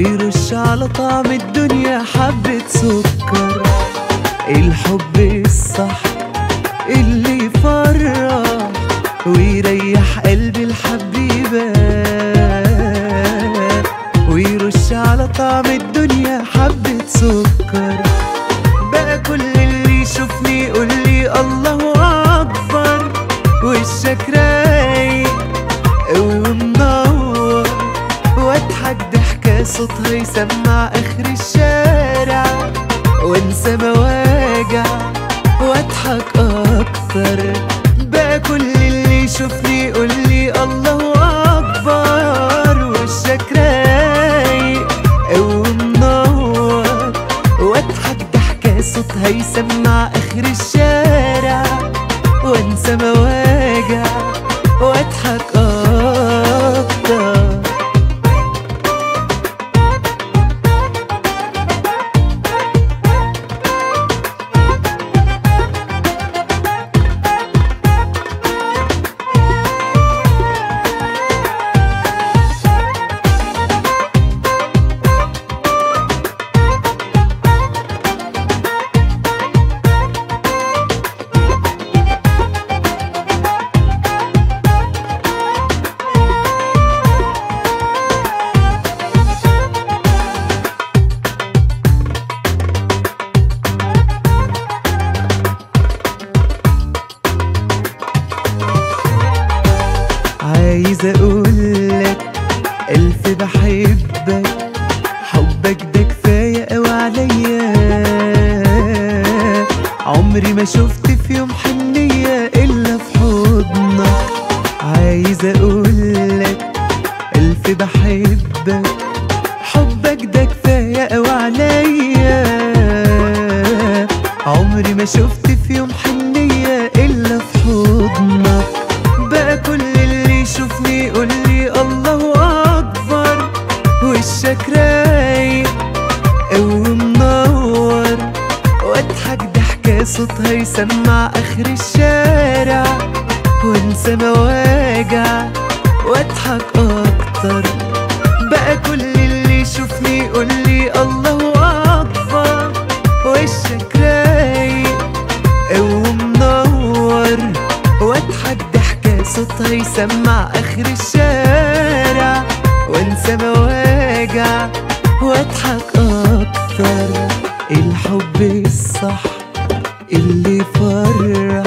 ويرش على طعم الدنيا حبة سكر الحب الصح اللي يفرح ويريح قلب الحبيبة ويرش على طعم الدنيا حبة سكر بقى كل اللي يشوفني يقول لي الله أكبر وشك رايق ومنور واضحك ضحكة صوتها يسمع آخر الشارع وانسى مواجع واضحك أكتر بقى كل اللي يشوفني يقول لي الله أكبر وشك رايق ومنور واضحك ضحكة صوتها يسمع آخر الشارع وانسى مواجع واضحك أكتر عايز اقولك الف بحبك حبك ده كفايه قوي عليا عمري ما شفت في يوم حنيه الا في حضنك عايز اقولك الف بحبك حبك ده كفايه قوي عليا عمري ما شفت في يوم حنيه الا في حضنك بقى كل اللي يشوفني يقول لي الله اكبر وشك رايق ومنور واضحك ضحكة صوتها يسمع اخر الشارع وانسى مواجع واضحك اكتر بقى كل اللي يشوفني يقول لي الله اكبر وشك رايق ومنور واضحك ضحكة صوتها يسمع آخر الشارع وانسى مواجع واضحك أكتر الحب الصح اللي يفرح